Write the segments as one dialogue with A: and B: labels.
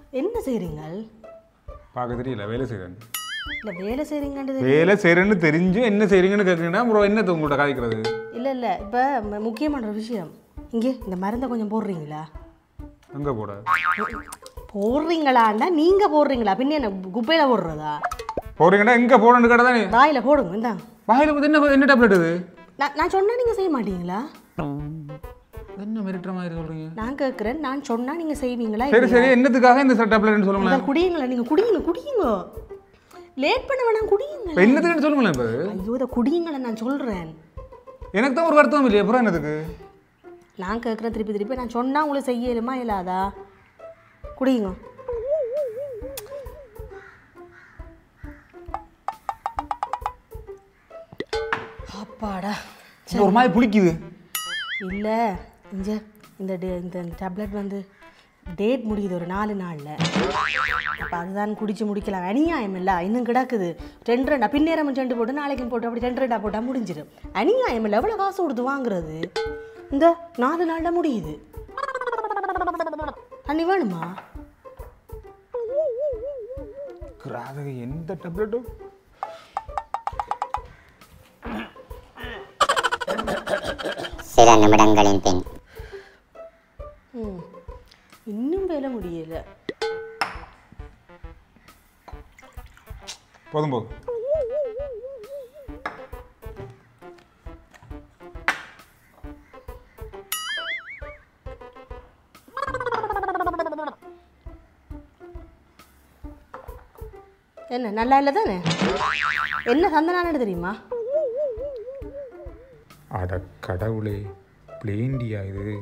A: என்ன செய்கிறீங்க
B: பார்க்க தெரியல வேலை செய்கிறேன்
A: இல்லை வேலை செய்கிறீங்கன்றது
B: வேலை செய்கிறேன்னு தெரிஞ்சும் என்ன செய்கிறீங்கன்னு கேட்குறீங்கன்னா அப்புறம் என்னத்தை உங்கள்கிட்ட காய்க்கிறது
A: இல்லை இல்லை இப்போ முக்கியமான ஒரு விஷயம் இங்கே இந்த மருந்தை கொஞ்சம் போடுறீங்களா
B: எங்கே போட
A: போடுறீங்களான்னா நீங்கள் போடுறீங்களா பின்ன என்ன குப்பையில் போடுறதா
B: போகிறீங்கன்னா எங்கே போடணுன்னு கேட்டால் தானே
A: வாயில் போடுங்க இந்தாங்க
B: வாயில் வந்து என்ன என்ன டேப்லெட் இது
A: நான் நான் சொன்னால் நீங்கள் செய்ய மாட்டீங்களா
B: என்ன மிரட்டுற மாதிரி சொல்கிறீங்க
A: நான் கேட்குறேன் நான் சொன்னால் நீங்கள் செய்வீங்களா
B: சரி சரி என்னத்துக்காக இந்த டேப்லெட்னு சொல்லுங்களேன்
A: இதை குடியுங்களா நீங்கள் குடியுங்க குடியுங்க லேட் பண்ண வேணாம் குடியுங்க
B: இப்போ என்னத்துக்குன்னு சொல்லுங்களேன் இப்போ
A: ஐயோ இதை குடியுங்கள நான் சொல்கிறேன்
B: எனக்கு தான் ஒரு வருத்தம் இல்லையா அப்புறம் என்னதுக்கு
A: நான் கேட்குறேன் திருப்பி திருப்பி நான் சொன்னால் உங்களுக்கு செய்ய இயலுமா இல்லாதா குடியுங்க அப்பாடா
B: இது ஒரு மாதிரி புளிக்குது
A: இல்லை இங்கே இந்த டே இந்த டேப்லெட் வந்து டேட் முடியுது ஒரு நாலு நாளில் அப்போ அதுதான் குடிச்சு முடிக்கலாம் அநியாயம் இல்லை இன்னும் கிடக்குது ரெண்டு ரெண்டா பின்னேரம் ரெண்டு போட்டு நாளைக்கும் போட்டு அப்படி ரெண்டு ரெண்டா போட்டால் முடிஞ்சிடும் அநியாயம் இல்லை எவ்வளோ காசு கொடுத்து வாங்குறது இந்த நாலு நாளில் முடியுது தண்ணி வேணுமா
B: அது எந்த டேப்லெட்டும்
C: சில நிமிடங்களின் பின்
A: ம் இன்னும் வேலை முடியல
B: போதும் போதும்
A: என்ன நல்லா இல்லை தானே என்ன சந்தனானு தெரியுமா
B: அட கடவுளே பிளேண்டியா இது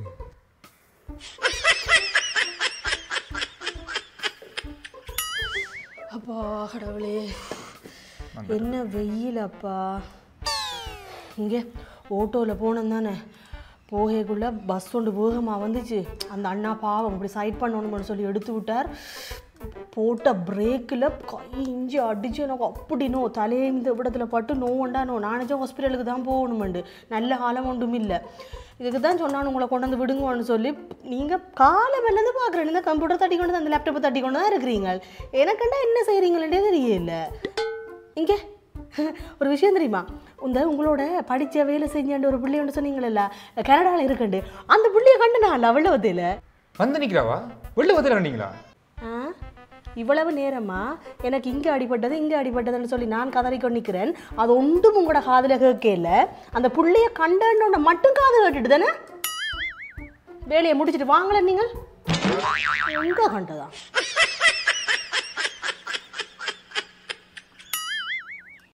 A: அப்பா கடவுளே என்ன வெயில் அப்பா இங்கே ஓட்டோவில் போனோம் தானே போகக்குள்ள பஸ் ஒன்று வேகமாக வந்துச்சு அந்த அண்ணா பாவம் இப்படி சைட் பண்ணணும்னு சொல்லி எடுத்து விட்டார் போட்ட பிரேக்கில் கை இஞ்சி அடிச்சு எனக்கு அப்படி நோ தலையே இந்த விடத்துல பட்டு நோவண்டா நோ நானே ஹாஸ்பிட்டலுக்கு தான் போகணுமெண்டு நல்ல காலம் ஒன்றும் இல்லை இதுக்கு தான் சொன்னான் உங்களை கொண்டு வந்து விடுங்கன்னு சொல்லி நீங்கள் காலம் என்னது பார்க்குறேன் இந்த கம்ப்யூட்டர் தட்டி கொண்டு வந்து அந்த லேப்டாப்பை தட்டி கொண்டு தான் இருக்கிறீங்க எனக்குண்டா என்ன செய்கிறீங்களே தெரியல இங்கே ஒரு விஷயம் தெரியுமா இந்த உங்களோட படித்த வேலை செஞ்சாண்டு ஒரு பிள்ளையோட சொன்னீங்களல்ல கனடாவில் இருக்குண்டு அந்த பிள்ளைய கண்டு நான் வெள்ளவத்தையில்
B: வந்து நிற்கிறாவா வெளில வந்து கண்டீங்களா
A: ஆ இவ்வளவு நேரமா எனக்கு இங்கே அடிபட்டது இங்கே அடிபட்டதுன்னு சொல்லி நான் கதறிக்கொண்டு நிற்கிறேன் அது ஒன்றும் உங்களோட காதில் கேட்கல அந்த புள்ளைய கண்டோட மட்டும் காது கேட்டுட்டு தானே வேலையை முடிச்சிட்டு வாங்கல நீங்கள் எங்கே கண்டதா